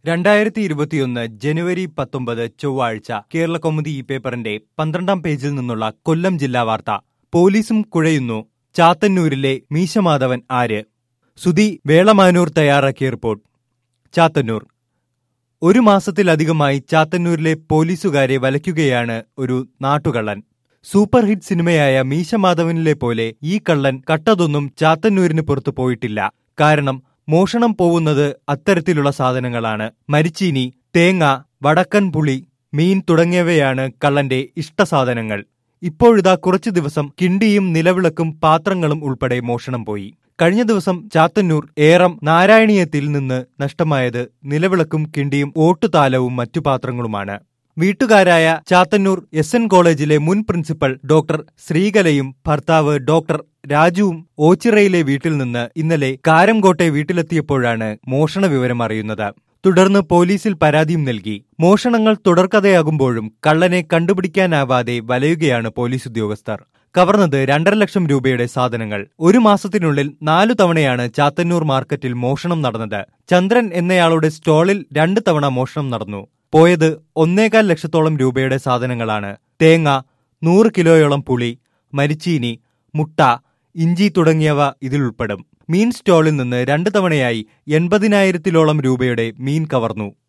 രണ്ടായിരത്തി ഇരുപത്തിയൊന്ന് ജനുവരി പത്തൊമ്പത് ചൊവ്വാഴ്ച കേരള കൗമുദി ഈ പേപ്പറിന്റെ പന്ത്രണ്ടാം പേജിൽ നിന്നുള്ള കൊല്ലം ജില്ലാ വാർത്ത പോലീസും കുഴയുന്നു ചാത്തന്നൂരിലെ മീശമാധവൻ ആര് സുധി വേളമാനൂർ തയ്യാറാക്കിയ റിപ്പോർട്ട് ചാത്തന്നൂർ ഒരു മാസത്തിലധികമായി ചാത്തന്നൂരിലെ പോലീസുകാരെ വലയ്ക്കുകയാണ് ഒരു നാട്ടുകള്ളൻ സൂപ്പർ ഹിറ്റ് സിനിമയായ മീശമാധവനിലെ പോലെ ഈ കള്ളൻ കട്ടതൊന്നും ചാത്തന്നൂരിന് പുറത്തു പോയിട്ടില്ല കാരണം മോഷണം പോവുന്നത് അത്തരത്തിലുള്ള സാധനങ്ങളാണ് മരിച്ചീനി തേങ്ങ വടക്കൻ പുളി മീൻ തുടങ്ങിയവയാണ് കള്ളന്റെ ഇഷ്ടസാധനങ്ങൾ ഇപ്പോഴിതാ കുറച്ചു ദിവസം കിണ്ടിയും നിലവിളക്കും പാത്രങ്ങളും ഉൾപ്പെടെ മോഷണം പോയി കഴിഞ്ഞ ദിവസം ചാത്തന്നൂർ ഏറം നാരായണീയത്തിൽ നിന്ന് നഷ്ടമായത് നിലവിളക്കും കിണ്ടിയും ഓട്ടുതാലവും മറ്റു പാത്രങ്ങളുമാണ് വീട്ടുകാരായ ചാത്തന്നൂർ എസ് എൻ കോളേജിലെ മുൻ പ്രിൻസിപ്പൽ ഡോക്ടർ ശ്രീകലയും ഭർത്താവ് ഡോക്ടർ രാജുവും ഓച്ചിറയിലെ വീട്ടിൽ നിന്ന് ഇന്നലെ കാരംകോട്ടെ വീട്ടിലെത്തിയപ്പോഴാണ് മോഷണ വിവരം അറിയുന്നത് തുടർന്ന് പോലീസിൽ പരാതിയും നൽകി മോഷണങ്ങൾ തുടർക്കഥയാകുമ്പോഴും കള്ളനെ കണ്ടുപിടിക്കാനാവാതെ വലയുകയാണ് പോലീസ് ഉദ്യോഗസ്ഥർ കവർന്നത് രണ്ടര ലക്ഷം രൂപയുടെ സാധനങ്ങൾ ഒരു മാസത്തിനുള്ളിൽ നാലു തവണയാണ് ചാത്തന്നൂർ മാർക്കറ്റിൽ മോഷണം നടന്നത് ചന്ദ്രൻ എന്നയാളുടെ സ്റ്റോളിൽ രണ്ട് തവണ മോഷണം നടന്നു പോയത് ഒന്നേകാൽ ലക്ഷത്തോളം രൂപയുടെ സാധനങ്ങളാണ് തേങ്ങ നൂറ് കിലോയോളം പുളി മരിച്ചീനി മുട്ട ഇഞ്ചി തുടങ്ങിയവ ഇതിലുൾപ്പെടും മീൻ സ്റ്റോളിൽ നിന്ന് രണ്ട് തവണയായി എൺപതിനായിരത്തിലോളം രൂപയുടെ മീൻ കവർന്നു